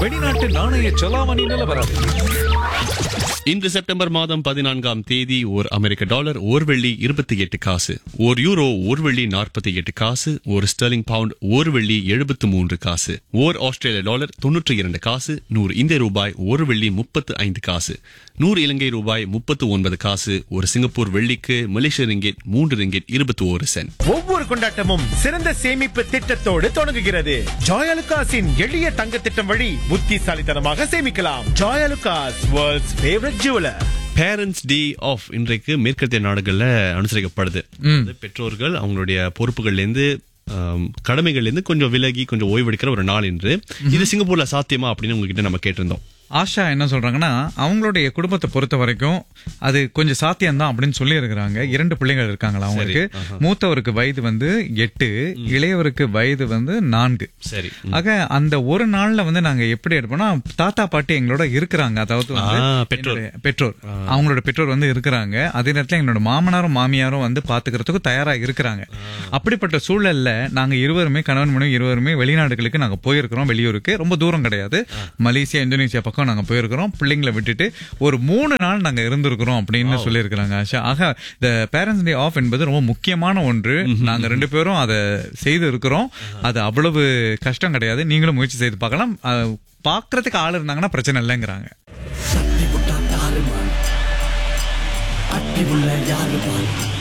வெளிநாட்டு நாணய செலாவணி நிலவரம் இன்று செப்டம்பர் மாதம் பதினான்காம் தேதி ஓர் அமெரிக்க டாலர் ஓர் வெள்ளி இருபத்தி எட்டு காசு ஓர் யூரோ ஓர் வெள்ளி நாற்பத்தி எட்டு காசு ஒரு ஸ்டெர்லிங் பவுண்ட் ஓர் வெள்ளி எழுபத்து மூன்று காசு ஓர் ஆஸ்திரேலிய டாலர் தொன்னூற்றி இரண்டு காசு நூறு இந்திய ரூபாய் ஒரு வெள்ளி முப்பத்து ஐந்து காசு நூறு இலங்கை ரூபாய் முப்பத்து ஒன்பது காசு ஒரு சிங்கப்பூர் வெள்ளிக்கு மலேசிய ரிங்கெட் மூன்று ரிங்கெட் இருபத்தி ஒரு சென்ட் ஒவ்வொரு கொண்டாட்டமும் சிறந்த சேமிப்பு திட்டத்தோடு தொடங்குகிறது ஜாயலுகாஸின் எளிய தங்க திட்டம் வழி புத்திசாலித்தனமாக சேமிக்கலாம் Joyalukkas world's favourite jeweller parents day off இன்றைக்கு மேற்கத்திய நாடுகள்ல அனுசரிக்கப்படுது அது பெற்றோர்கள் அவங்களுடைய பொறுப்புகள்ல இருந்து ஆம், கடமைகள்ல இருந்து கொஞ்சம் விலகி கொஞ்சம் ஓய்வெடுக்கிற ஒரு நாள் என்று இது சிங்கப்பூர்ல சாத்தியமா அப்படின்னு உங்ககிட்ட நம்ம கேட்டிருந்தோம் ஆஷா என்ன சொல்றாங்கன்னா அவங்களுடைய குடும்பத்தை பொறுத்த வரைக்கும் அது கொஞ்சம் சாத்தியம்தான் அப்படின்னு சொல்லி இருக்கிறாங்க இரண்டு பிள்ளைகள் இருக்காங்களா அவங்களுக்கு மூத்தவருக்கு வயது வந்து எட்டு இளையவருக்கு வயது வந்து நான்கு சரி ஆக அந்த ஒரு நாள்ல வந்து நாங்க எப்படி எடுப்போம்னா தாத்தா பாட்டி எங்களோட இருக்கிறாங்க அதாவது வந்து ஆ, பெற்றோர். என்னுடைய பெற்றோர் அவங்களோட பெற்றோர் வந்து இருக்கிறாங்க அதே நேரத்துல எங்களோட மாமனாரும் மாமியாரும் வந்து பாத்துக்கிறதுக்கு தயாரா இருக்கிறாங்க அப்படிப்பட்ட சூழல்ல நாங்க இருவருமே கணவன் மனைவி இருவருமே வெளிநாடுகளுக்கு நாங்க போயிருக்கிறோம் வெளியூருக்கு ரொம்ப தூரம் கிடையாது மலேசியா இந்தோனேசியா பக்கம் நாங்க போயிருக்கிறோம் பிள்ளைங்களை விட்டுட்டு ஒரு மூணு நாள் நாங்க இருந்திருக்கிறோம் அப்படின்னு சொல்லியிருக்கிறாங்க ஆஷா ஆக இந்த பேரண்ட்ஸ் டே ஆஃப் என்பது ரொம்ப முக்கியமான ஒன்று நாங்க ரெண்டு பேரும் அதை செய்து இருக்கிறோம் அது அவ்வளவு கஷ்டம் கிடையாது நீங்களும் முயற்சி செய்து பார்க்கலாம் அஹ், பார்க்கறதுக்கு ஆள் இருந்தாங்கன்னா பிரச்சனை இல்லைங்கிறாங்க தட்டி விட்டா தாறுமாறு அட்டி உள்ள யாரு பாரு